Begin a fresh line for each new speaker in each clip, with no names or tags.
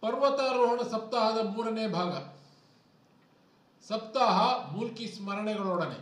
ಪರ್ವತಾರೋಹಣ ಸಪ್ತಾಹದ ಮೂರನೇ ಭಾಗ ಸಪ್ತಾಹ ಮೂಲ್ಕಿ ಸ್ಮರಣೆಗಳೊಡನೆ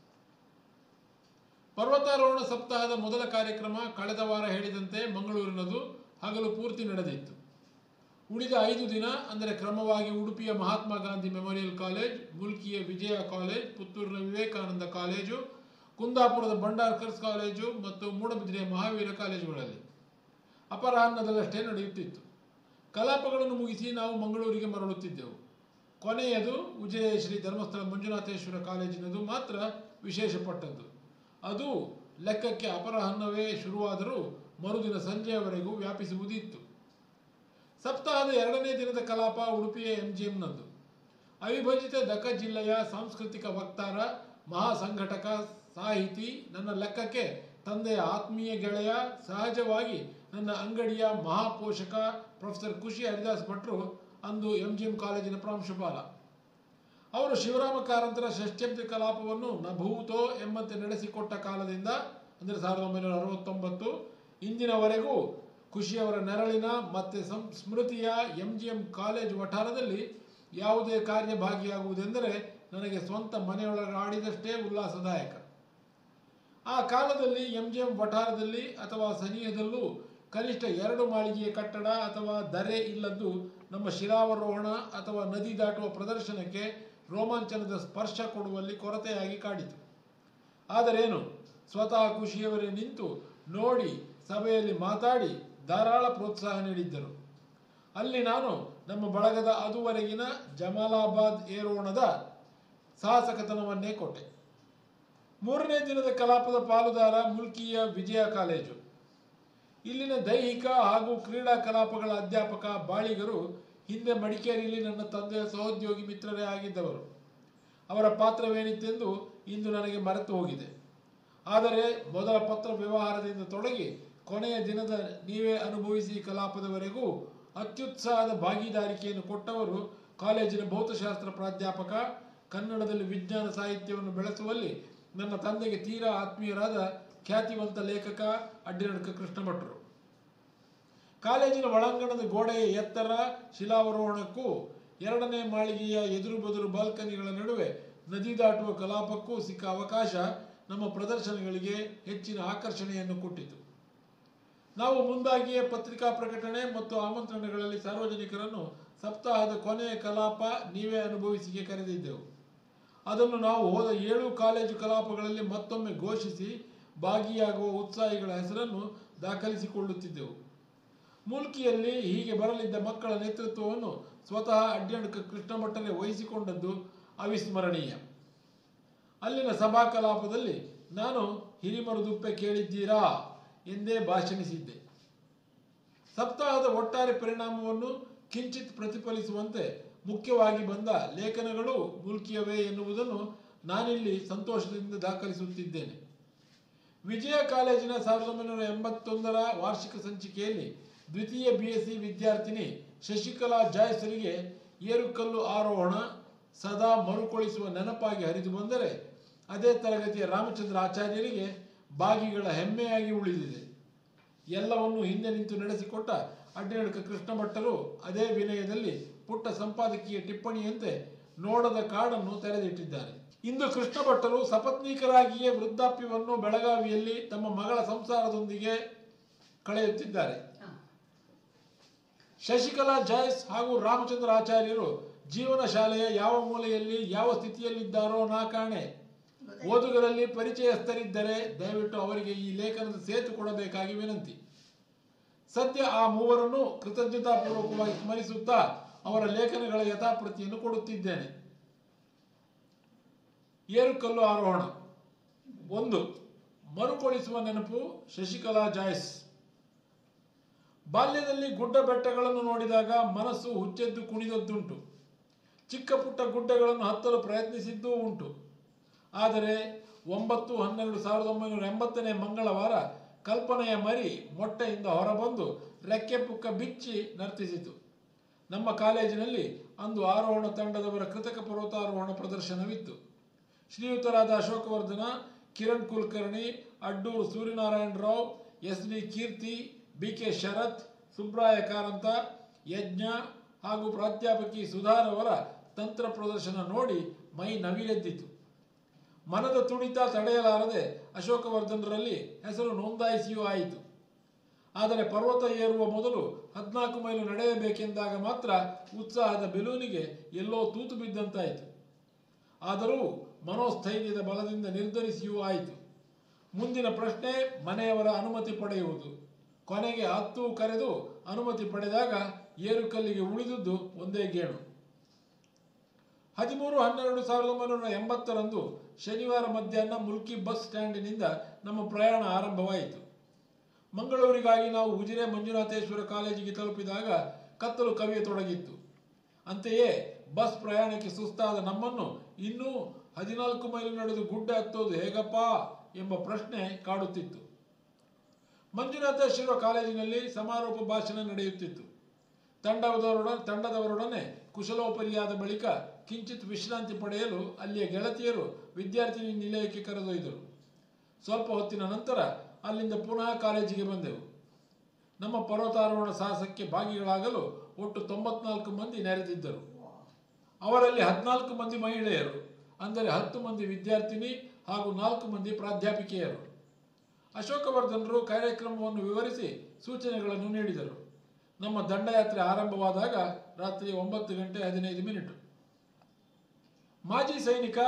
ಪರ್ವತಾರೋಹಣ ಸಪ್ತಾಹದ ಮೊದಲ ಕಾರ್ಯಕ್ರಮ ಕಳೆದ ವಾರ ಹೇಳಿದಂತೆ ಮಂಗಳೂರಿನದು ಹಗಲು ಪೂರ್ತಿ ನಡೆದಿತ್ತು ಉಳಿದ ಐದು ದಿನ ಅಂದರೆ ಕ್ರಮವಾಗಿ ಉಡುಪಿಯ ಮಹಾತ್ಮ ಗಾಂಧಿ ಮೆಮೋರಿಯಲ್ ಕಾಲೇಜ್ ಮುಲ್ಕಿಯ ವಿಜಯ ಕಾಲೇಜ್ ಪುತ್ತೂರಿನ ವಿವೇಕಾನಂದ ಕಾಲೇಜು ಕುಂದಾಪುರದ ಭಂಡಾರ್ಕರ್ಸ್ ಕಾಲೇಜು ಮತ್ತು ಮೂಡಬಿದಿರೆಯ ಮಹಾವೀರ ಕಾಲೇಜುಗಳಲ್ಲಿ ಅಪರಾಹ್ನದಲ್ಲಷ್ಟೇ ನಡೆಯುತ್ತಿತ್ತು ಕಲಾಪಗಳನ್ನು ಮುಗಿಸಿ ನಾವು ಮಂಗಳೂರಿಗೆ ಮರಳುತ್ತಿದ್ದೆವು ಕೊನೆಯದು ಉಜಿರೆಯ ಶ್ರೀ ಧರ್ಮಸ್ಥಳ ಮಂಜುನಾಥೇಶ್ವರ ಕಾಲೇಜಿನದು ಮಾತ್ರ ವಿಶೇಷಪಟ್ಟದ್ದು ಅದು ಲೆಕ್ಕಕ್ಕೆ ಅಪರಾಹ್ನವೇ ಶುರುವಾದರೂ ಮರುದಿನ ಸಂಜೆಯವರೆಗೂ ವ್ಯಾಪಿಸುವುದಿತ್ತು ಸಪ್ತಾಹದ ಎರಡನೇ ದಿನದ ಕಲಾಪ ಉಡುಪಿಯ ಎಂಜಿಎಂನದ್ದು ಅವಿಭಜಿತ ದಕ ಜಿಲ್ಲೆಯ ಸಾಂಸ್ಕೃತಿಕ ವಕ್ತಾರ ಮಹಾ ಸಂಘಟಕ ಸಾಹಿತಿ ನನ್ನ ಲೆಕ್ಕಕ್ಕೆ ತಂದೆಯ ಆತ್ಮೀಯ ಗೆಳೆಯ ಸಹಜವಾಗಿ ನನ್ನ ಅಂಗಡಿಯ ಮಹಾಪೋಷಕ ಪ್ರೊಫೆಸರ್ ಖುಷಿ ಹರಿದಾಸ್ ಭಟ್ರು ಅಂದು ಎಂಜಿಎಂ ಕಾಲೇಜಿನ ಪ್ರಾಂಶುಪಾಲ ಅವರು ಶಿವರಾಮ ಕಾರಂತರ ಷಷ್ಠಬ್ದ ಕಲಾಪವನ್ನು ನಭೂತೋ ಎಂಬಂತೆ ನಡೆಸಿಕೊಟ್ಟ ಕಾಲದಿಂದ ಅಂದರೆ ಸಾವಿರದ ಒಂಬೈನೂರ ಅರವತ್ತೊಂಬತ್ತು ಇಂದಿನವರೆಗೂ ಖುಷಿಯವರ ನೆರಳಿನ ಮತ್ತೆ ಸಂ ಸ್ಮೃತಿಯ ಎಂ ಜಿ ಎಂ ಕಾಲೇಜು ವಠಾರದಲ್ಲಿ ಯಾವುದೇ ಕಾರ್ಯ ಭಾಗಿಯಾಗುವುದೆಂದರೆ ನನಗೆ ಸ್ವಂತ ಮನೆಯೊಳಗೆ ಆಡಿದಷ್ಟೇ ಉಲ್ಲಾಸದಾಯಕ ಆ ಕಾಲದಲ್ಲಿ ಎಂ ಜಿ ಎಂ ವಠಾರದಲ್ಲಿ ಅಥವಾ ಸನಿಹದಲ್ಲೂ ಕನಿಷ್ಠ ಎರಡು ಮಾಳಿಗೆಯ ಕಟ್ಟಡ ಅಥವಾ ದರೆ ಇಲ್ಲದ್ದು ನಮ್ಮ ಶಿರಾವರೋಹಣ ಅಥವಾ ನದಿ ದಾಟುವ ಪ್ರದರ್ಶನಕ್ಕೆ ರೋಮಾಂಚನದ ಸ್ಪರ್ಶ ಕೊಡುವಲ್ಲಿ ಕೊರತೆಯಾಗಿ ಕಾಡಿತು ಆದರೇನು ಸ್ವತಃ ಖುಷಿಯವರೇ ನಿಂತು ನೋಡಿ ಸಭೆಯಲ್ಲಿ ಮಾತಾಡಿ ಧಾರಾಳ ಪ್ರೋತ್ಸಾಹ ನೀಡಿದ್ದರು ಅಲ್ಲಿ ನಾನು ನಮ್ಮ ಬಳಗದ ಅದುವರೆಗಿನ ಜಮಾಲಾಬಾದ್ ಏರೋಣದ ಸಾಹಸಕತನವನ್ನೇ ಕೊಟ್ಟೆ ಮೂರನೇ ದಿನದ ಕಲಾಪದ ಪಾಲುದಾರ ಮುಲ್ಕಿಯ ವಿಜಯ ಕಾಲೇಜು ಇಲ್ಲಿನ ದೈಹಿಕ ಹಾಗೂ ಕ್ರೀಡಾ ಕಲಾಪಗಳ ಅಧ್ಯಾಪಕ ಬಾಳಿಗರು ಹಿಂದೆ ಮಡಿಕೇರಿಯಲ್ಲಿ ನನ್ನ ತಂದೆಯ ಸಹೋದ್ಯೋಗಿ ಮಿತ್ರರೇ ಆಗಿದ್ದವರು ಅವರ ಪಾತ್ರವೇನಿತ್ತೆಂದು ಇಂದು ನನಗೆ ಮರೆತು ಹೋಗಿದೆ ಆದರೆ ಮೊದಲ ಪತ್ರ ವ್ಯವಹಾರದಿಂದ ತೊಡಗಿ ಕೊನೆಯ ದಿನದ ನೀವೇ ಅನುಭವಿಸಿ ಕಲಾಪದವರೆಗೂ ಅತ್ಯುತ್ಸಾಹದ ಭಾಗಿದಾರಿಕೆಯನ್ನು ಕೊಟ್ಟವರು ಕಾಲೇಜಿನ ಭೌತಶಾಸ್ತ್ರ ಪ್ರಾಧ್ಯಾಪಕ ಕನ್ನಡದಲ್ಲಿ ವಿಜ್ಞಾನ ಸಾಹಿತ್ಯವನ್ನು ಬೆಳೆಸುವಲ್ಲಿ ನನ್ನ ತಂದೆಗೆ ತೀರಾ ಆತ್ಮೀಯರಾದ ಖ್ಯಾತಿವಂತ ಲೇಖಕ ಅಡ್ಡಿನಡ್ಕ ಕೃಷ್ಣ ಭಟ್ರು ಕಾಲೇಜಿನ ಒಳಾಂಗಣದ ಗೋಡೆಯ ಎತ್ತರ ಶಿಲಾವರೋಹಣಕ್ಕೂ ಎರಡನೇ ಮಾಳಿಗೆಯ ಎದುರು ಬದುರು ಬಾಲ್ಕನಿಗಳ ನಡುವೆ ನದಿ ದಾಟುವ ಕಲಾಪಕ್ಕೂ ಸಿಕ್ಕ ಅವಕಾಶ ನಮ್ಮ ಪ್ರದರ್ಶನಗಳಿಗೆ ಹೆಚ್ಚಿನ ಆಕರ್ಷಣೆಯನ್ನು ಕೊಟ್ಟಿತು ನಾವು ಮುಂದಾಗಿಯೇ ಪತ್ರಿಕಾ ಪ್ರಕಟಣೆ ಮತ್ತು ಆಮಂತ್ರಣಗಳಲ್ಲಿ ಸಾರ್ವಜನಿಕರನ್ನು ಸಪ್ತಾಹದ ಕೊನೆಯ ಕಲಾಪ ನೀವೇ ಅನುಭವಿಸಿಗೆ ಕರೆದಿದ್ದೆವು ಅದನ್ನು ನಾವು ಹೋದ ಏಳು ಕಾಲೇಜು ಕಲಾಪಗಳಲ್ಲಿ ಮತ್ತೊಮ್ಮೆ ಘೋಷಿಸಿ ಭಾಗಿಯಾಗುವ ಉತ್ಸಾಹಿಗಳ ಹೆಸರನ್ನು ದಾಖಲಿಸಿಕೊಳ್ಳುತ್ತಿದ್ದೆವು ಮುಲ್ಕಿಯಲ್ಲಿ ಹೀಗೆ ಬರಲಿದ್ದ ಮಕ್ಕಳ ನೇತೃತ್ವವನ್ನು ಸ್ವತಃ ಅಡ್ಯಣಕ ಕೃಷ್ಣ ಭಟ್ಟರೇ ವಹಿಸಿಕೊಂಡದ್ದು ಅವಿಸ್ಮರಣೀಯ ಅಲ್ಲಿನ ಸಭಾ ಕಲಾಪದಲ್ಲಿ ನಾನು ಹಿರಿಮರುದುಪ್ಪೆ ಕೇಳಿದ್ದೀರಾ ಎಂದೇ ಭಾಷಣಿಸಿದ್ದೆ ಸಪ್ತಾಹದ ಒಟ್ಟಾರೆ ಪರಿಣಾಮವನ್ನು ಕಿಂಚಿತ್ ಪ್ರತಿಫಲಿಸುವಂತೆ ಮುಖ್ಯವಾಗಿ ಬಂದ ಲೇಖನಗಳು ಮುಲ್ಕಿಯವೇ ಎನ್ನುವುದನ್ನು ನಾನಿಲ್ಲಿ ಸಂತೋಷದಿಂದ ದಾಖಲಿಸುತ್ತಿದ್ದೇನೆ ವಿಜಯ ಕಾಲೇಜಿನ ಸಾವಿರದ ಒಂಬೈನೂರ ಎಂಬತ್ತೊಂದರ ವಾರ್ಷಿಕ ಸಂಚಿಕೆಯಲ್ಲಿ ದ್ವಿತೀಯ ಬಿ ಎಸ್ ಸಿ ವಿದ್ಯಾರ್ಥಿನಿ ಶಶಿಕಲಾ ಜಾಯ್ಸರಿಗೆ ಏರುಕಲ್ಲು ಆರೋಹಣ ಸದಾ ಮರುಕಳಿಸುವ ನೆನಪಾಗಿ ಹರಿದು ಬಂದರೆ ಅದೇ ತರಗತಿಯ ರಾಮಚಂದ್ರ ಆಚಾರ್ಯರಿಗೆ ಬಾಗಿಗಳ ಹೆಮ್ಮೆಯಾಗಿ ಉಳಿದಿದೆ ಎಲ್ಲವನ್ನೂ ಹಿಂದೆ ನಿಂತು ನಡೆಸಿಕೊಟ್ಟ ಅಡ್ಡನಡಕ ಕೃಷ್ಣ ಭಟ್ಟರು ಅದೇ ವಿನಯದಲ್ಲಿ ಪುಟ್ಟ ಸಂಪಾದಕೀಯ ಟಿಪ್ಪಣಿಯಂತೆ ನೋಡದ ಕಾಡನ್ನು ತೆರೆದಿಟ್ಟಿದ್ದಾರೆ ಇಂದು ಕೃಷ್ಣ ಭಟ್ಟರು ಸಪತ್ನೀಕರಾಗಿಯೇ ವೃದ್ಧಾಪ್ಯವನ್ನು ಬೆಳಗಾವಿಯಲ್ಲಿ ತಮ್ಮ ಮಗಳ ಸಂಸಾರದೊಂದಿಗೆ ಕಳೆಯುತ್ತಿದ್ದಾರೆ ಶಶಿಕಲಾ ಜಾಯ್ಸ್ ಹಾಗೂ ರಾಮಚಂದ್ರ ಆಚಾರ್ಯರು ಜೀವನ ಶಾಲೆಯ ಯಾವ ಮೂಲೆಯಲ್ಲಿ ಯಾವ ಸ್ಥಿತಿಯಲ್ಲಿದ್ದಾರೋ ನಾ ಕಾಣೆ ಓದುಗರಲ್ಲಿ ಪರಿಚಯಸ್ಥರಿದ್ದರೆ ದಯವಿಟ್ಟು ಅವರಿಗೆ ಈ ಲೇಖನದ ಸೇತು ಕೊಡಬೇಕಾಗಿ ವಿನಂತಿ ಸದ್ಯ ಆ ಮೂವರನ್ನು ಕೃತಜ್ಞತಾಪೂರ್ವಕವಾಗಿ ಸ್ಮರಿಸುತ್ತಾ ಅವರ ಲೇಖನಗಳ ಯಥಾಪ್ರತಿಯನ್ನು ಕೊಡುತ್ತಿದ್ದೇನೆ ಏರುಕಲ್ಲು ಆರೋಹಣ ಒಂದು ಮರುಕಳಿಸುವ ನೆನಪು ಶಶಿಕಲಾ ಜಾಯ್ಸ್ ಬಾಲ್ಯದಲ್ಲಿ ಗುಡ್ಡ ಬೆಟ್ಟಗಳನ್ನು ನೋಡಿದಾಗ ಮನಸ್ಸು ಹುಚ್ಚೆದ್ದು ಕುಣಿದದ್ದುಂಟು ಚಿಕ್ಕ ಪುಟ್ಟ ಗುಡ್ಡಗಳನ್ನು ಹತ್ತಲು ಪ್ರಯತ್ನಿಸಿದ್ದೂ ಉಂಟು ಆದರೆ ಒಂಬತ್ತು ಹನ್ನೆರಡು ಸಾವಿರದ ಒಂಬೈನೂರ ಎಂಬತ್ತನೇ ಮಂಗಳವಾರ ಕಲ್ಪನೆಯ ಮರಿ ಮೊಟ್ಟೆಯಿಂದ ಹೊರಬಂದು ರೆಕ್ಕೆ ಪುಕ್ಕ ಬಿಚ್ಚಿ ನರ್ತಿಸಿತು ನಮ್ಮ ಕಾಲೇಜಿನಲ್ಲಿ ಅಂದು ಆರೋಹಣ ತಂಡದವರ ಕೃತಕ ಪರ್ವತಾರೋಹಣ ಪ್ರದರ್ಶನವಿತ್ತು ಶ್ರೀಯುತರಾದ Ashokavardhana Kiran Kulkarni Addoor Suryanarayana Rao S D Keerthi B K Sharath Subraya Karanth Yajna ಹಾಗೂ ಪ್ರಾಧ್ಯಾಪಕಿ ಸುಧಾರವರ ತಂತ್ರ ಪ್ರದರ್ಶನ ನೋಡಿ ಮೈ ನವಿರೆದ್ದಿತು ಮನದ ತುಡಿತ ತಡೆಯಲಾರದೆ ಅಶೋಕವರ್ಧನರಲ್ಲಿ ಹೆಸರು ನೋಂದಾಯಿಸಿಯೂ ಆಯಿತು ಆದರೆ ಪರ್ವತ ಏರುವ ಮೊದಲು ಹದಿನಾಲ್ಕು ಮೈಲು ನಡೆಯಬೇಕೆಂದಾಗ ಮಾತ್ರ ಉತ್ಸಾಹದ ಬೆಲೂನಿಗೆ ಎಲ್ಲೋ ತೂತು ಬಿದ್ದಂತಾಯಿತು ಆದರೂ ಮನೋಸ್ಥೈರ್ಯದ ಬಲದಿಂದ ನಿರ್ಧರಿಸಿಯೂ ಆಯಿತು ಮುಂದಿನ ಪ್ರಶ್ನೆ ಮನೆಯವರ ಅನುಮತಿ ಪಡೆಯುವುದು ಕೊನೆಗೆ ಹತ್ತು ಕರೆದು ಅನುಮತಿ ಪಡೆದಾಗ ಏರುಕಲ್ಲಿಗೆ ಉಳಿದುದು ಒಂದೇ ಗೇಣು ಹದಿಮೂರು ಹನ್ನೆರಡು ಸಾವಿರದ ಒಂಬೈನೂರ ಎಂಬತ್ತರಂದು ಶನಿವಾರ ಮಧ್ಯಾಹ್ನ ಮುಲ್ಕಿ ಬಸ್ ಸ್ಟ್ಯಾಂಡಿನಿಂದ ನಮ್ಮ ಪ್ರಯಾಣ ಆರಂಭವಾಯಿತು ಮಂಗಳೂರಿಗಾಗಿ ನಾವು ಉಜಿರೆ ಮಂಜುನಾಥೇಶ್ವರ ಕಾಲೇಜಿಗೆ ತಲುಪಿದಾಗ ಕತ್ತಲು ಕವಿಯತೊಡಗಿತ್ತು ಅಂತೆಯೇ ಬಸ್ ಪ್ರಯಾಣಕ್ಕೆ ಸುಸ್ತಾದ ನಮ್ಮನ್ನು ಇನ್ನೂ ಹದಿನಾಲ್ಕು ಮೈಲು ನಡೆದು ಗುಡ್ಡ ಹತ್ತೋದು ಹೇಗಪ್ಪ ಎಂಬ ಪ್ರಶ್ನೆ ಕಾಡುತ್ತಿತ್ತು ಮಂಜುನಾಥೇಶ್ವರ ಕಾಲೇಜಿನಲ್ಲಿ ಸಮಾರೋಪ ಭಾಷಣ ನಡೆಯುತ್ತಿತ್ತು ತಂಡದವರೊಡನೆ ತಂಡದವರೊಡನೆ ಕುಶಲೋಪರಿಯಾದ ಬಳಿಕ ಕಿಂಚಿತ್ ವಿಶ್ರಾಂತಿ ಪಡೆಯಲು ಅಲ್ಲಿಯ ಗೆಳತಿಯರು ವಿದ್ಯಾರ್ಥಿನಿ ನಿಲಯಕ್ಕೆ ಕರೆದೊಯ್ದರು ಸ್ವಲ್ಪ ಹೊತ್ತಿನ ನಂತರ ಅಲ್ಲಿಂದ ಪುನಃ ಕಾಲೇಜಿಗೆ ಬಂದೆವು ನಮ್ಮ ಪರ್ವತಾರೋಹಣ ಸಾಹಸಕ್ಕೆ ಭಾಗಿಗಳಾಗಲು ಒಟ್ಟು ತೊಂಬತ್ನಾಲ್ಕು ಮಂದಿ ನೆರೆದಿದ್ದರು ಅವರಲ್ಲಿ ಹದಿನಾಲ್ಕು ಮಂದಿ ಮಹಿಳೆಯರು ಅಂದರೆ ಹತ್ತು ಮಂದಿ ವಿದ್ಯಾರ್ಥಿನಿ ಹಾಗೂ ನಾಲ್ಕು ಮಂದಿ ಪ್ರಾಧ್ಯಾಪಿಕೆಯರು ಅಶೋಕವರ್ಧನರು ಕಾರ್ಯಕ್ರಮವನ್ನು ವಿವರಿಸಿ ಸೂಚನೆಗಳನ್ನು ನೀಡಿದರು ನಮ್ಮ ದಂಡಯಾತ್ರೆ ಆರಂಭವಾದಾಗ ರಾತ್ರಿ ಒಂಬತ್ತು ಗಂಟೆ ಹದಿನೈದು ಮಿನಿಟ್ ಮಾಜಿ ಸೈನಿಕ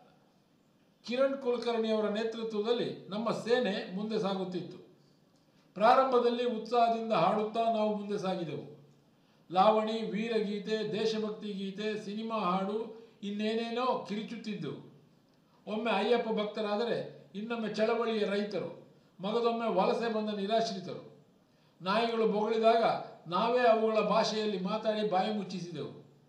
ಕಿರಣ್ ಕುಲಕರ್ಣಿಯವರ ನೇತೃತ್ವದಲ್ಲಿ ನಮ್ಮ ಸೇನೆ ಮುಂದೆ ಸಾಗುತ್ತಿತ್ತು ಪ್ರಾರಂಭದಲ್ಲಿ ಉತ್ಸಾಹದಿಂದ ಹಾಡುತ್ತಾ ನಾವು ಮುಂದೆ ಸಾಗಿದೆವು ಲಾವಣಿ ವೀರಗೀತೆ ದೇಶಭಕ್ತಿ ಗೀತೆ ಸಿನಿಮಾ ಹಾಡು ಇನ್ನೇನೇನೋ ಕಿರಿಚುತ್ತಿದ್ದೆವು ಒಮ್ಮೆ ಅಯ್ಯಪ್ಪ ಭಕ್ತರಾದರೆ ಇನ್ನೊಮ್ಮೆ ಚಳವಳಿಯ ರೈತರು ಮಗದೊಮ್ಮೆ ವಲಸೆ ಬಂದ ನಿರಾಶ್ರಿತರು ನಾಯಿಗಳು ಬೊಗಳಿದಾಗ ನಾವೇ ಅವುಗಳ ಭಾಷೆಯಲ್ಲಿ ಮಾತಾಡಿ ಬಾಯಿ ಮುಚ್ಚಿಸಿದೆವು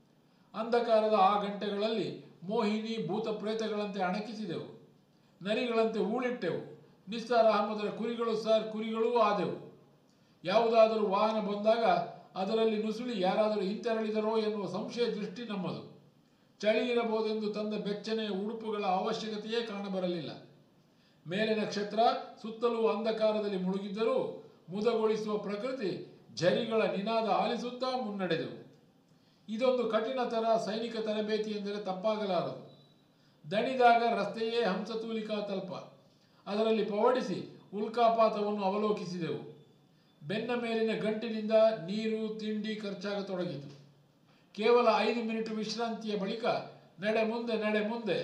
ಅಂಧಕಾರದ ಆ ಗಂಟೆಗಳಲ್ಲಿ ಮೋಹಿನಿ ಭೂತ ಪ್ರೇತಗಳಂತೆ ಅಣಕಿಸಿದೆವು ನರಿಗಳಂತೆ ಊಳಿಟ್ಟೆವು ನಿಸ್ಸಾರ್ ಅಹಮದರ ಕುರಿಗಳು ಸರ್ ಕುರಿಗಳೂ ಆದೆವು ಯಾವುದಾದರೂ ವಾಹನ ಬಂದಾಗ ಅದರಲ್ಲಿ ನುಸುಳಿ ಯಾರಾದರೂ ಹಿಂತೆರಳಿದರೋ ಎನ್ನುವ ಸಂಶಯ ದೃಷ್ಟಿ ನಮ್ಮದು ಚಳಿ ಇರಬಹುದೆಂದು ತಂದ ಬೆಚ್ಚನೆಯ ಉಡುಪುಗಳ ಅವಶ್ಯಕತೆಯೇ ಕಾಣಬರಲಿಲ್ಲ ಮೇಲೆ ನಕ್ಷತ್ರ ಸುತ್ತಲೂ ಅಂಧಕಾರದಲ್ಲಿ ಮುಳುಗಿದ್ದರೂ ಮುದಗೊಳಿಸುವ ಪ್ರಕೃತಿ ಝರಿಗಳ ನಿನಾದ ಆಲಿಸುತ್ತಾ ಮುನ್ನಡೆದೆವು ಇದೊಂದು ಕಠಿಣ ತರ ಸೈನಿಕ ತರಬೇತಿ ಎಂದರೆ ತಪ್ಪಾಗಲಾರದು ದಣಿದಾಗ ರಸ್ತೆಯೇ ಹಂಸತೂಲಿಕಾ ತಲ್ಪ ಅದರಲ್ಲಿ ಪವಡಿಸಿ ಉಲ್ಕಾಪಾತವನ್ನು ಅವಲೋಕಿಸಿದೆವು ಬೆನ್ನ ಮೇಲಿನ ಗಂಟಿನಿಂದ ನೀರು ತಿಂಡಿ ಖರ್ಚಾಗತೊಡಗಿತು ಕೇವಲ ಐದು ಮಿನಿಟ್ ವಿಶ್ರಾಂತಿಯ ಬಳಿಕ ನಡೆ ಮುಂದೆ ನಡೆ ಮುಂದೆ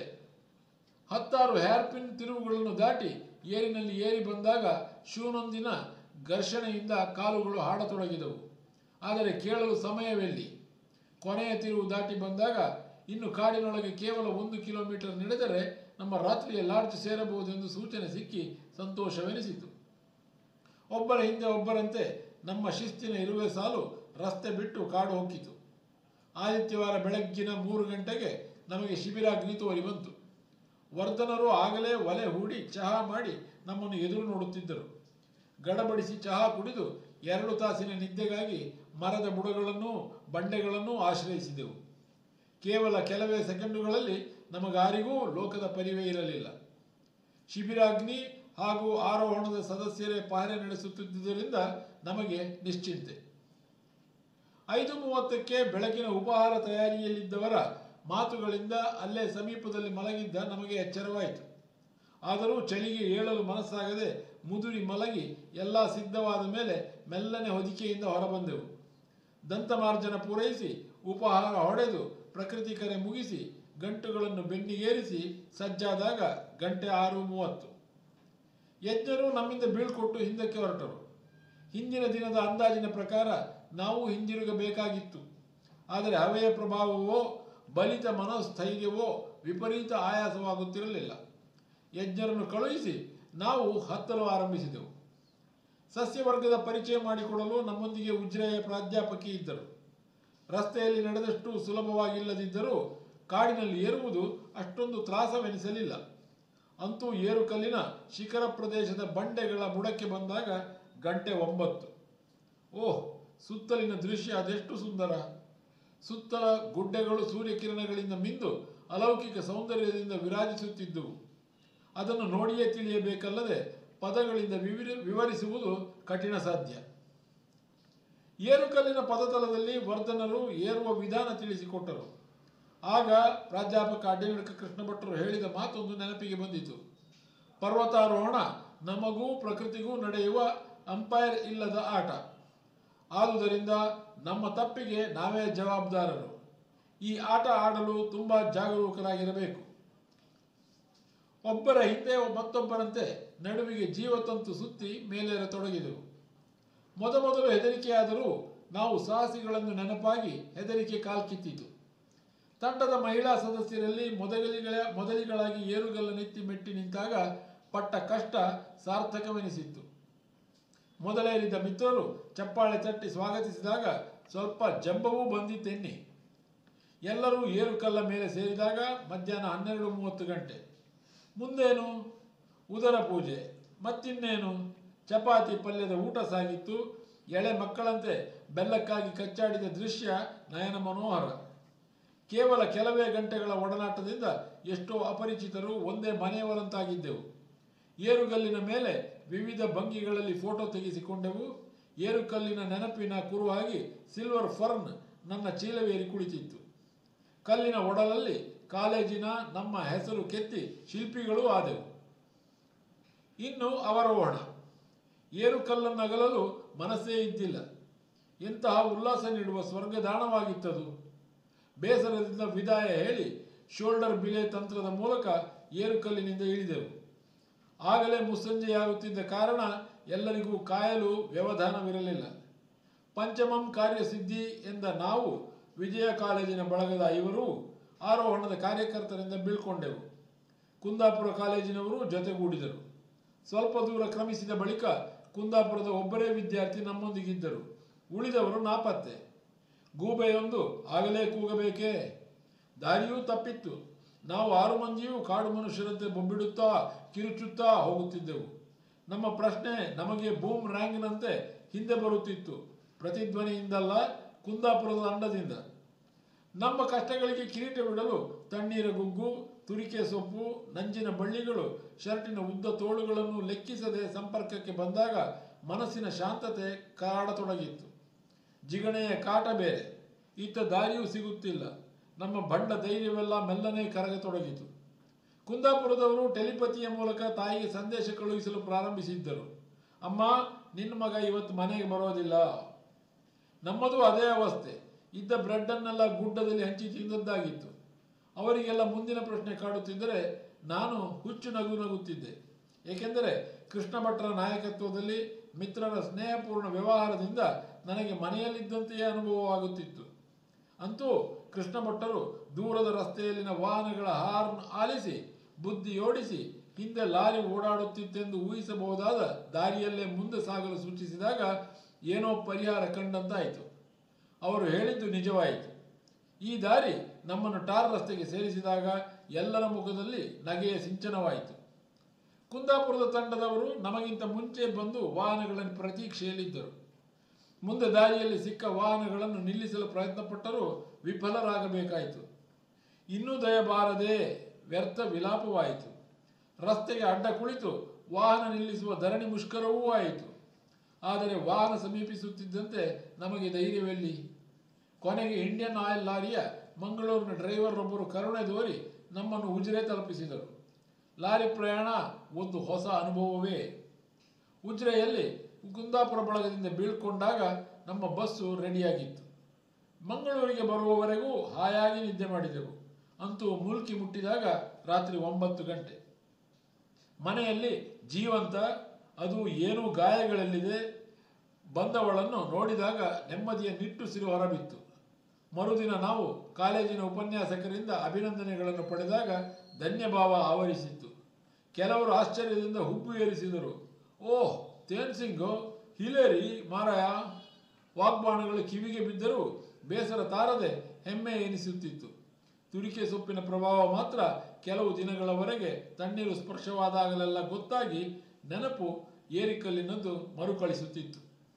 ಹತ್ತಾರು ಹೇರ್ಪಿನ್ ತಿರುವುಗಳನ್ನು ದಾಟಿ ಏರಿನಲ್ಲಿ ಏರಿ ಬಂದಾಗ ಶೂನೊಂದಿನ ಘರ್ಷಣೆಯಿಂದ ಕಾಲುಗಳು ಹಾಡತೊಡಗಿದವು ಆದರೆ ಕೇಳಲು ಸಮಯವೆಲ್ಲಿ ಕೊನೆಯ ತಿರುವು ದಾಟಿ ಬಂದಾಗ ಇನ್ನು ಕಾಡಿನೊಳಗೆ ಕೇವಲ ಒಂದು ಕಿಲೋಮೀಟರ್ ನಡೆದರೆ ನಮ್ಮ ರಾತ್ರಿಯ ಲಾಡ್ಜ್ ಸೇರಬಹುದೆಂದು ಸೂಚನೆ ಸಿಕ್ಕಿ ಸಂತೋಷವೆನಿಸಿತು ಒಬ್ಬರ ಹಿಂದೆ ಒಬ್ಬರಂತೆ ನಮ್ಮ ಶಿಸ್ತಿನ ಇರುವೆ ಸಾಲು ರಸ್ತೆ ಬಿಟ್ಟು ಕಾಡು ಹೊಕ್ಕಿತು ಆದಿತ್ಯವಾರ ಬೆಳಗ್ಗಿನ ಮೂರು ಗಂಟೆಗೆ ನಮಗೆ ಶಿಬಿರಾಗ್ನಿ ತೋರಿ ಬಂತು ವರ್ಧನರು ಆಗಲೇ ಒಲೆ ಹೂಡಿ ಚಹಾ ಮಾಡಿ ನಮ್ಮನ್ನು ಎದುರು ನೋಡುತ್ತಿದ್ದರು ಗಡಬಡಿಸಿ ಚಹಾ ಕುಡಿದು ಎರಡು ತಾಸಿನ ನಿದ್ದೆಗಾಗಿ ಮರದ ಬುಡಗಳನ್ನು ಬಂಡೆಗಳನ್ನು ಆಶ್ರಯಿಸಿದೆವು ಕೇವಲ ಕೆಲವೇ ಸೆಕೆಂಡುಗಳಲ್ಲಿ ನಮಗಾರಿಗೂ ಲೋಕದ ಪರಿವೇ ಇರಲಿಲ್ಲ ಶಿಬಿರಾಗ್ನಿ ಹಾಗೂ ಆರೋಹಣದ ಸದಸ್ಯರೇ ಪಾರೆ ನಡೆಸುತ್ತಿದ್ದುದರಿಂದ ನಮಗೆ ನಿಶ್ಚಿಂತೆ ಐದು ಮೂವತ್ತಕ್ಕೆ ಬೆಳಗಿನ ಉಪಹಾರ ತಯಾರಿಯಲ್ಲಿದ್ದವರ ಮಾತುಗಳಿಂದ ಅಲ್ಲೇ ಸಮೀಪದಲ್ಲಿ ಮಲಗಿದ್ದ ನಮಗೆ ಎಚ್ಚರವಾಯಿತು ಆದರೂ ಚಳಿಗೆ ಏಳಲು ಮನಸ್ಸಾಗದೆ ಮುದುರಿ ಮಲಗಿ ಎಲ್ಲ ಸಿದ್ಧವಾದ ಮೇಲೆ ಮೆಲ್ಲನೆ ಹೊದಿಕೆಯಿಂದ ಹೊರಬಂದೆವು ದಂತಮಾರ್ಜನ ಪೂರೈಸಿ ಉಪಹಾರ ಹೊಡೆದು ಪ್ರಕೃತಿ ಕರೆ ಮುಗಿಸಿ ಗಂಟುಗಳನ್ನು ಬೆನ್ನಿಗೇರಿಸಿ ಸಜ್ಜಾದಾಗ ಗಂಟೆ ಆರು ಮೂವತ್ತು ಯಜ್ಞರು ನಮ್ಮಿಂದ ಬೀಳ್ಕೊಟ್ಟು ಹಿಂದಕ್ಕೆ ಹೊರಟರು ಹಿಂದಿನ ದಿನದ ಅಂದಾಜಿನ ಪ್ರಕಾರ ನಾವು ಹಿಂದಿರುಗಬೇಕಾಗಿತ್ತು ಆದರೆ ಹವೆಯ ಪ್ರಭಾವವೋ ಬಲಿತ ಮನೋಸ್ಥೈರ್ಯವೋ ವಿಪರೀತ ಆಯಾಸವಾಗುತ್ತಿರಲಿಲ್ಲ ಯಜ್ಞರನ್ನು ಕಳುಹಿಸಿ ನಾವು ಹತ್ತಲು ಆರಂಭಿಸಿದೆವು ಸಸ್ಯವರ್ಗದ ಪರಿಚಯ ಮಾಡಿಕೊಡಲು ನಮ್ಮೊಂದಿಗೆ ಉಜ್ರೆಯ ಪ್ರಾಧ್ಯಾಪಕಿ ಇದ್ದರು ರಸ್ತೆಯಲ್ಲಿ ನಡೆದಷ್ಟು ಸುಲಭವಾಗಿಲ್ಲದಿದ್ದರೂ ಕಾಡಿನಲ್ಲಿ ಏರುವುದು ಅಷ್ಟೊಂದು ತ್ರಾಸವೆನಿಸಲಿಲ್ಲ ಅಂತೂ ಏರುಕಲ್ಲಿನ ಶಿಖರ ಪ್ರದೇಶದ ಬಂಡೆಗಳ ಬುಡಕ್ಕೆ ಬಂದಾಗ ಗಂಟೆ ಒಂಬತ್ತು ಓಹ್ ಸುತ್ತಲಿನ ದೃಶ್ಯ ಅದೆಷ್ಟು ಸುಂದರ ಸುತ್ತಲ ಗುಡ್ಡೆಗಳು ಸೂರ್ಯಕಿರಣಗಳಿಂದ ಮಿಂದು ಅಲೌಕಿಕ ಸೌಂದರ್ಯದಿಂದ ವಿರಾಜಿಸುತ್ತಿದ್ದುವು ಅದನ್ನು ನೋಡಿಯೇ ತಿಳಿಯಬೇಕಲ್ಲದೆ ಪದಗಳಿಂದ ವಿವರಿ ವಿವರಿಸುವುದು ಕಠಿಣ ಸಾಧ್ಯ ಏರುಕಲ್ಲಿನ ಪದತಲದಲ್ಲಿ ವರ್ಧನರು ಏರುವ ವಿಧಾನ ತಿಳಿಸಿಕೊಟ್ಟರು ಆಗ ಪ್ರಾಧ್ಯಾಪಕ ಅಡ್ಡನಡಕ ಕೃಷ್ಣ ಭಟ್ರು ಹೇಳಿದ ಮಾತೊಂದು ನೆನಪಿಗೆ ಬಂದಿತು ಪರ್ವತಾರೋಹಣ ನಮಗೂ ಪ್ರಕೃತಿಗೂ ನಡೆಯುವ ಅಂಪೈರ್ ಇಲ್ಲದ ಆಟ ಆದುದರಿಂದ ನಮ್ಮ ತಪ್ಪಿಗೆ ನಾವೇ ಜವಾಬ್ದಾರರು ಈ ಆಟ ಆಡಲು ತುಂಬ ಜಾಗರೂಕರಾಗಿರಬೇಕು ಒಬ್ಬರ ಹಿಂದೆ ಮತ್ತೊಬ್ಬರಂತೆ ನಡುವಿಗೆ ಜೀವತಂತು ಸುತ್ತಿ ಮೇಲೇರತೊಡಗಿದೆವು ಮೊದಮೊದಲು ಹೆದರಿಕೆಯಾದರೂ ನಾವು ಸಾಹಸಿಗಳನ್ನು ನೆನಪಾಗಿ ಹೆದರಿಕೆ ಕಾಲ್ಕಿತ್ತಿತು ತಂಡದ ಮಹಿಳಾ ಸದಸ್ಯರಲ್ಲಿ ಮೊದಲಿಗಳ ಮೊದಲಿಗಳಾಗಿ ಏರುಗಲ್ಲನೆತ್ತಿ ಮೆಟ್ಟಿ ನಿಂತಾಗ ಪಟ್ಟ ಕಷ್ಟ ಸಾರ್ಥಕವೆನಿಸಿತ್ತು ಮೊದಲೇರಿದ ಮಿತ್ರರು ಚಪ್ಪಾಳೆ ತಟ್ಟಿ ಸ್ವಾಗತಿಸಿದಾಗ ಸ್ವಲ್ಪ ಜಂಬವೂ ಬಂದಿತೆನ್ನಿ ಎಲ್ಲರೂ ಏರುಕಲ್ಲ ಮೇಲೆ ಸೇರಿದಾಗ ಮಧ್ಯಾಹ್ನ ಹನ್ನೆರಡು ಮೂವತ್ತು ಗಂಟೆ ಮುಂದೇನು ಉದರ ಪೂಜೆ ಮತ್ತಿನ್ನೇನು ಚಪಾತಿ ಪಲ್ಯದ ಊಟ ಸಾಗಿತ್ತು ಎಳೆ ಮಕ್ಕಳಂತೆ ಬೆಲ್ಲಕ್ಕಾಗಿ ಕಚ್ಚಾಡಿದ ದೃಶ್ಯ ನಯನ ಮನೋಹರ ಕೇವಲ ಕೆಲವೇ ಗಂಟೆಗಳ ಒಡನಾಟದಿಂದ ಎಷ್ಟೋ ಅಪರಿಚಿತರು ಒಂದೇ ಮನೆಯವರಂತಾಗಿದ್ದೆವು ಏರುಗಲ್ಲಿನ ಮೇಲೆ ವಿವಿಧ ಭಂಗಿಗಳಲ್ಲಿ ಫೋಟೋ ತೆಗೆಸಿಕೊಂಡೆವು ಏರುಕಲ್ಲಿನ ನೆನಪಿನ ಕುರುವಾಗಿ ಸಿಲ್ವರ್ ಫರ್ನ್ ನನ್ನ ಚೀಲವೇರಿ ಕುಳಿತಿತ್ತು ಕಲ್ಲಿನ ಒಡಲಲ್ಲಿ ಕಾಲೇಜಿನ ನಮ್ಮ ಹೆಸರು ಕೆತ್ತಿ ಶಿಲ್ಪಿಗಳೂ ಆದೆವು ಇನ್ನು ಅವರೋಹಣ ಏರುಕಲ್ಲನ್ನಗಲಲು ಮನಸ್ಸೇ ಇದ್ದಿಲ್ಲ ಎಂತಹ ಉಲ್ಲಾಸ ನೀಡುವ ಸ್ವರ್ಗದಾಣವಾಗಿತ್ತದು ಬೇಸರದಿಂದ ವಿದಾಯ ಹೇಳಿ ಶೋಲ್ಡರ್ ಬಿಲೆ ತಂತ್ರದ ಮೂಲಕ ಏರುಕಲ್ಲಿನಿಂದ ಇಳಿದೆವು ಆಗಲೇ ಮುಸ್ಸಂಜೆಯಾಗುತ್ತಿದ್ದ ಕಾರಣ ಎಲ್ಲರಿಗೂ ಕಾಯಲು ವ್ಯವಧಾನವಿರಲಿಲ್ಲ ಪಂಚಮಂ ಕಾರ್ಯಸಿದ್ಧಿ ಎಂದ ನಾವು ವಿಜಯ ಕಾಲೇಜಿನ ಬಳಗದ ಐವರು ಆರೋಹಣದ ಕಾರ್ಯಕರ್ತರಿಂದ ಬೀಳ್ಕೊಂಡೆವು ಕುಂದಾಪುರ ಕಾಲೇಜಿನವರು ಜೊತೆಗೂಡಿದರು ಸ್ವಲ್ಪ ದೂರ ಕ್ರಮಿಸಿದ ಬಳಿಕ ಕುಂದಾಪುರದ ಒಬ್ಬರೇ ವಿದ್ಯಾರ್ಥಿ ನಮ್ಮೊಂದಿಗಿದ್ದರು ಉಳಿದವರು ನಾಪತ್ತೆ ಗೂಬೆಯೊಂದು ಆಗಲೇ ಕೂಗಬೇಕೇ ದಾರಿಯೂ ತಪ್ಪಿತ್ತು ನಾವು ಆರು ಮಂದಿಯೂ ಕಾಡು ಮನುಷ್ಯರಂತೆ ಬೊಬ್ಬಿಡುತ್ತಾ ಕಿರುಚುತ್ತಾ ಹೋಗುತ್ತಿದ್ದೆವು ನಮ್ಮ ಪ್ರಶ್ನೆ ನಮಗೆ ಬೂಮ್ ರ್ಯಾಂಗ್ನಂತೆ ಹಿಂದೆ ಬರುತ್ತಿತ್ತು ಪ್ರತಿಧ್ವನಿಯಿಂದಲ್ಲ ಕುಂದಾಪುರದ ಅಂಡದಿಂದ ನಮ್ಮ ಕಷ್ಟಗಳಿಗೆ ಕಿರೀಟ ಬಿಡಲು ತಣ್ಣೀರ ಗುಗ್ಗು ತುರಿಕೆ ಸೊಪ್ಪು ನಂಜಿನ ಬಳ್ಳಿಗಳು ಶರ್ಟಿನ ಉದ್ದ ತೋಳುಗಳನ್ನು ಲೆಕ್ಕಿಸದೆ ಸಂಪರ್ಕಕ್ಕೆ ಬಂದಾಗ ಮನಸ್ಸಿನ ಶಾಂತತೆ ಕಾಡತೊಡಗಿತ್ತು ಜಿಗಣೆಯ ಕಾಟ ಬೇರೆ ಇತ್ತ ದಾರಿಯೂ ಸಿಗುತ್ತಿಲ್ಲ ನಮ್ಮ ಬಂಡ ಧೈರ್ಯವೆಲ್ಲ ಮೆಲ್ಲನೆ ಕರಗತೊಡಗಿತು ಕುಂದಾಪುರದವರು ಟೆಲಿಪತಿಯ ಮೂಲಕ ತಾಯಿಗೆ ಸಂದೇಶ ಕಳುಹಿಸಲು ಪ್ರಾರಂಭಿಸಿದ್ದರು ಅಮ್ಮ ನಿನ್ನ ಮಗ ಇವತ್ತು ಮನೆಗೆ ಬರೋದಿಲ್ಲ ನಮ್ಮದು ಅದೇ ಅವಸ್ಥೆ ಇದ್ದ ಬ್ರೆಡ್ಡನ್ನೆಲ್ಲ ಗುಡ್ಡದಲ್ಲಿ ಹಂಚಿ ತಿಂದದ್ದಾಗಿತ್ತು ಅವರಿಗೆಲ್ಲ ಮುಂದಿನ ಪ್ರಶ್ನೆ ಕಾಡುತ್ತಿದ್ದರೆ ನಾನು ಹುಚ್ಚು ನಗು ನಗುತ್ತಿದ್ದೆ ಏಕೆಂದರೆ ಕೃಷ್ಣ ಭಟ್ರ ನಾಯಕತ್ವದಲ್ಲಿ ಮಿತ್ರರ ಸ್ನೇಹಪೂರ್ಣ ವ್ಯವಹಾರದಿಂದ ನನಗೆ ಮನೆಯಲ್ಲಿದ್ದಂತೆಯೇ ಅನುಭವವಾಗುತ್ತಿತ್ತು ಅಂತೂ ಕೃಷ್ಣ ಭಟ್ಟರು ದೂರದ ರಸ್ತೆಯಲ್ಲಿನ ವಾಹನಗಳ ಹಾರ್ನ್ ಆಲಿಸಿ ಬುದ್ಧಿಯೋಡಿಸಿ ಹಿಂದೆ ಲಾರಿ ಓಡಾಡುತ್ತಿತ್ತೆಂದು ಊಹಿಸಬಹುದಾದ ದಾರಿಯಲ್ಲೇ ಮುಂದೆ ಸಾಗಲು ಸೂಚಿಸಿದಾಗ ಏನೋ ಪರಿಹಾರ ಕಂಡಂತಾಯಿತು ಅವರು ಹೇಳಿದ್ದು ನಿಜವಾಯಿತು ಈ ದಾರಿ ನಮ್ಮನ್ನು ಟಾರ್ ರಸ್ತೆಗೆ ಸೇರಿಸಿದಾಗ ಎಲ್ಲರ ಮುಖದಲ್ಲಿ ನಗೆಯ ಸಿಂಚನವಾಯಿತು ಕುಂದಾಪುರದ ತಂಡದವರು ನಮಗಿಂತ ಮುಂಚೆ ಬಂದು ವಾಹನಗಳನ್ನು ಪ್ರತೀಕ್ಷೆಯಲ್ಲಿದ್ದರು ಮುಂದೆ ದಾರಿಯಲ್ಲಿ ಸಿಕ್ಕ ವಾಹನಗಳನ್ನು ನಿಲ್ಲಿಸಲು ಪ್ರಯತ್ನಪಟ್ಟರೂ ವಿಫಲರಾಗಬೇಕಾಯಿತು ಇನ್ನೂ ದಯ ಬಾರದೆ ವ್ಯರ್ಥ ವಿಲಾಪವಾಯಿತು ರಸ್ತೆಗೆ ಅಡ್ಡ ಕುಳಿತು ವಾಹನ ನಿಲ್ಲಿಸುವ ಧರಣಿ ಮುಷ್ಕರವೂ ಆಯಿತು ಆದರೆ ವಾಹನ ಸಮೀಪಿಸುತ್ತಿದ್ದಂತೆ ನಮಗೆ ಧೈರ್ಯವೆಲ್ಲಿ ಕೊನೆಗೆ ಇಂಡಿಯನ್ ಆಯಿಲ್ ಲಾರಿಯ ಮಂಗಳೂರಿನ ಡ್ರೈವರ್ರೊಬ್ಬರು ಕರುಣೆ ತೋರಿ ನಮ್ಮನ್ನು ಉಜಿರೆ ತಲುಪಿಸಿದರು ಲಾರಿ ಪ್ರಯಾಣ ಒಂದು ಹೊಸ ಅನುಭವವೇ ಉಜಿರೆಯಲ್ಲಿ ಕುಂದಾಪುರ ಬಳಗದಿಂದ ಬೀಳ್ಕೊಂಡಾಗ ನಮ್ಮ ಬಸ್ಸು ರೆಡಿಯಾಗಿತ್ತು ಮಂಗಳೂರಿಗೆ ಬರುವವರೆಗೂ ಹಾಯಾಗಿ ನಿದ್ದೆ ಮಾಡಿದೆವು ಅಂತೂ ಮುಲ್ಕಿ ಮುಟ್ಟಿದಾಗ ರಾತ್ರಿ ಒಂಬತ್ತು ಗಂಟೆ ಮನೆಯಲ್ಲಿ ಜೀವಂತ ಅದು ಏನೂ ಗಾಯಗಳಲ್ಲಿದೆ ಬಂದವಳನ್ನು ನೋಡಿದಾಗ ನೆಮ್ಮದಿಯ ನಿಟ್ಟುಸಿರು ಹೊರಬಿತ್ತು ಮರುದಿನ ನಾವು ಕಾಲೇಜಿನ ಉಪನ್ಯಾಸಕರಿಂದ ಅಭಿನಂದನೆಗಳನ್ನು ಪಡೆದಾಗ ಧನ್ಯಭಾವ ಆವರಿಸಿತ್ತು ಕೆಲವರು ಆಶ್ಚರ್ಯದಿಂದ ಹುಬ್ಬು ಏರಿಸಿದರು ಓಹ್ ತೇನ್ ಸಿಂಗು ಹಿಲೇರಿ ಮಾರಾಯ ವಾಗ್ಬಾಣಗಳು ಕಿವಿಗೆ ಬಿದ್ದರೂ ಬೇಸರ ತಾರದೆ ಹೆಮ್ಮೆ ಎನಿಸುತ್ತಿತ್ತು ತುರಿಕೆ ಸೊಪ್ಪಿನ ಪ್ರಭಾವ ಮಾತ್ರ ಕೆಲವು ದಿನಗಳವರೆಗೆ ತಣ್ಣೀರು ಸ್ಪರ್ಶವಾದಾಗಲೆಲ್ಲ ಗೊತ್ತಾಗಿ ನೆನಪು ಏರಿಕಲ್ಲಿನದ್ದು ಮರುಕಳಿಸುತ್ತಿತ್ತು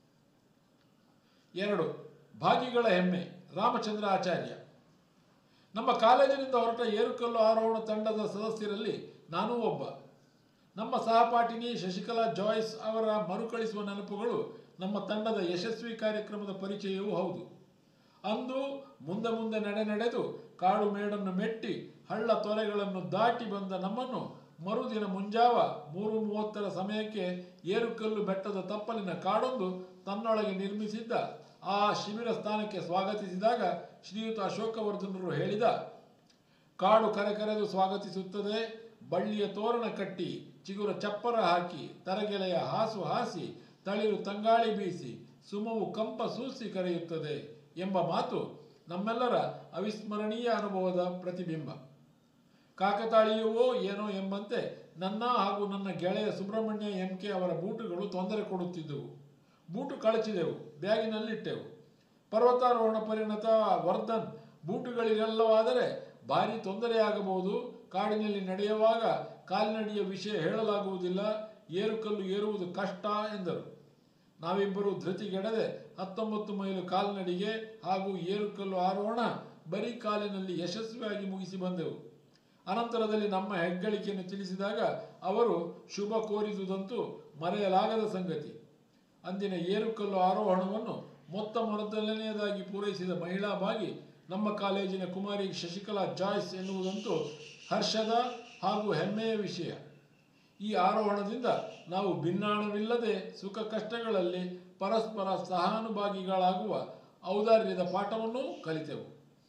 ಎರಡು ಭಾಗಿಗಳ ಹೆಮ್ಮೆ ರಾಮಚಂದ್ರ ಆಚಾರ್ಯ ನಮ್ಮ ಕಾಲೇಜಿನಿಂದ ಹೊರಟ ಏರುಕಲ್ಲು ಆರೋಹಣ ತಂಡದ ಸದಸ್ಯರಲ್ಲಿ ನಾನೂ ಒಬ್ಬ ನಮ್ಮ ಸಹಪಾಠಿನಿ ಶಶಿಕಲಾ ಜಾಯ್ಸ್ ಅವರ ಮರುಕಳಿಸುವ ನೆನಪುಗಳು ನಮ್ಮ ತಂಡದ ಯಶಸ್ವಿ ಕಾರ್ಯಕ್ರಮದ ಪರಿಚಯವೂ ಹೌದು ಅಂದು ಮುಂದೆ ಮುಂದೆ ನಡೆ ನಡೆದು ಕಾಡು ಮೇಡನ್ನು ಮೆಟ್ಟಿ ಹಳ್ಳ ತೊರೆಗಳನ್ನು ದಾಟಿ ಬಂದ ನಮ್ಮನ್ನು ಮರುದಿನ ಮುಂಜಾವ ಮೂರು ಮೂವತ್ತರ ಸಮಯಕ್ಕೆ ಏರುಕಲ್ಲು ಬೆಟ್ಟದ ತಪ್ಪಲಿನ ಕಾಡೊಂದು ತನ್ನೊಳಗೆ ನಿರ್ಮಿಸಿದ್ದ ಆ ಶಿಬಿರ ಸ್ಥಾನಕ್ಕೆ ಸ್ವಾಗತಿಸಿದಾಗ ಶ್ರೀಯುತ ಅಶೋಕವರ್ಧನರು ಹೇಳಿದ ಕಾಡು ಕರೆಕರೆದು ಸ್ವಾಗತಿಸುತ್ತದೆ ಬಳ್ಳಿಯ ತೋರಣ ಕಟ್ಟಿ ಚಿಗುರ ಚಪ್ಪರ ಹಾಕಿ ತರಗೆಲೆಯ ಹಾಸು ಹಾಸಿ ತಳಿರು ತಂಗಾಳಿ ಬೀಸಿ ಸುಮವು ಕಂಪ ಸೂಸಿ ಕರೆಯುತ್ತದೆ ಎಂಬ ಮಾತು ನಮ್ಮೆಲ್ಲರ ಅವಿಸ್ಮರಣೀಯ ಅನುಭವದ ಪ್ರತಿಬಿಂಬ ಕಾಕತಾಳೀಯವೋ ಏನೋ ಎಂಬಂತೆ ನನ್ನ ಹಾಗೂ ನನ್ನ ಗೆಳೆಯ ಸುಬ್ರಹ್ಮಣ್ಯ ಎಂ ಕೆ ಅವರ ಬೂಟುಗಳು ತೊಂದರೆ ಕೊಡುತ್ತಿದ್ದವು ಬೂಟು ಕಳಚಿದೆವು ಬ್ಯಾಗಿನಲ್ಲಿಟ್ಟೆವು ಪರ್ವತಾರೋಹಣ ಪರಿಣತ ವರ್ಧನ್ ಬೂಟುಗಳಿಗೆಲ್ಲವಾದರೆ ಭಾರಿ ತೊಂದರೆಯಾಗಬಹುದು ಕಾಡಿನಲ್ಲಿ ನಡೆಯುವಾಗ ಕಾಲ್ನಡಿಯ ವಿಷಯ ಹೇಳಲಾಗುವುದಿಲ್ಲ ಏರುಕಲ್ಲು ಏರುವುದು ಕಷ್ಟ ಎಂದರು ನಾವಿಬ್ಬರು ಧೃತಿಗೆಡದೆ ಹತ್ತೊಂಬತ್ತು ಮೈಲು ಕಾಲ್ನಡಿಗೆ ಹಾಗೂ ಏರುಕಲ್ಲು ಆರೋಹಣ ಬರೀ ಕಾಲಿನಲ್ಲಿ ಯಶಸ್ವಿಯಾಗಿ ಮುಗಿಸಿ ಬಂದೆವು ಅನಂತರದಲ್ಲಿ ನಮ್ಮ ಹೆಗ್ಗಳಿಕೆಯನ್ನು ತಿಳಿಸಿದಾಗ ಅವರು ಶುಭ ಕೋರಿದುದಂತೂ ಮರೆಯಲಾಗದ ಸಂಗತಿ ಅಂದಿನ ಏರುಕಲ್ಲು ಆರೋಹಣವನ್ನು ಮೊತ್ತ ಮೊದಲನೆಯದಾಗಿ ಪೂರೈಸಿದ ಮಹಿಳಾ ಭಾಗಿ ನಮ್ಮ ಕಾಲೇಜಿನ ಕುಮಾರಿ ಶಶಿಕಲಾ ಜಾಯ್ಸ್ ಎನ್ನುವುದಂತೂ ಹರ್ಷದ ಹಾಗೂ ಹೆಮ್ಮೆಯ ವಿಷಯ ಈ ಆರೋಹಣದಿಂದ ನಾವು ಭಿನ್ನಾಣವಿಲ್ಲದೆ ಸುಖ ಕಷ್ಟಗಳಲ್ಲಿ ಪರಸ್ಪರ ಸಹಾನುಭಾಗಿಗಳಾಗುವ ಔದಾರ್ಯದ ಪಾಠವನ್ನೂ ಕಲಿತೆವು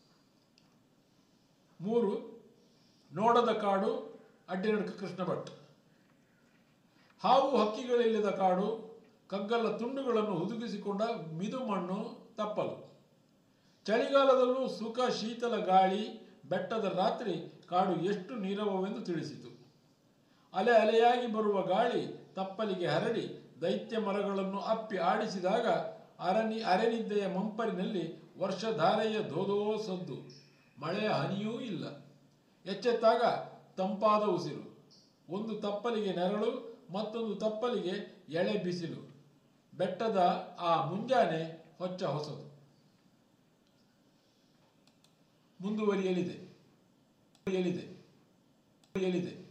ಮೂರು ನೋಡದ ಕಾಡು ಅಡ್ಡಿನಡ್ಕ ಕೃಷ್ಣ ಭಟ್ ಹಾವು ಹಕ್ಕಿಗಳಿಲ್ಲದ ಕಾಡು ಕಗ್ಗಲ್ಲ ತುಂಡುಗಳನ್ನು ಹುದುಗಿಸಿಕೊಂಡ ಮಿದು ಮಣ್ಣು ತಪ್ಪಲು ಚಳಿಗಾಲದಲ್ಲೂ ಸುಖ ಶೀತಲ ಗಾಳಿ ಬೆಟ್ಟದ ರಾತ್ರಿ ಕಾಡು ಎಷ್ಟು ನೀರವವೆಂದು ತಿಳಿಸಿತು ಅಲೆ ಅಲೆಯಾಗಿ ಬರುವ ಗಾಳಿ ತಪ್ಪಲಿಗೆ ಹರಡಿ ದೈತ್ಯ ಮರಗಳನ್ನು ಅಪ್ಪಿ ಆಡಿಸಿದಾಗ ಅರನಿ ಅರೆನಿದ್ದೆಯ ಮಂಪರಿನಲ್ಲಿ ವರ್ಷಧಾರೆಯ ಧೋಧೋ ಸದ್ದು ಮಳೆಯ ಹನಿಯೂ ಇಲ್ಲ ಎಚ್ಚೆತ್ತಾಗ ತಂಪಾದ ಉಸಿರು ಒಂದು ತಪ್ಪಲಿಗೆ ನೆರಳು ಮತ್ತೊಂದು ತಪ್ಪಲಿಗೆ ಎಳೆ ಬಿಸಿಲು ಬೆಟ್ಟದ ಆ ಮುಂಜಾನೆ ಹೊಚ್ಚ ಹೊಸದು ಮುಂದುವರಿಯಲಿದೆ ಎಲಿದೆ ಎಲಿದೆ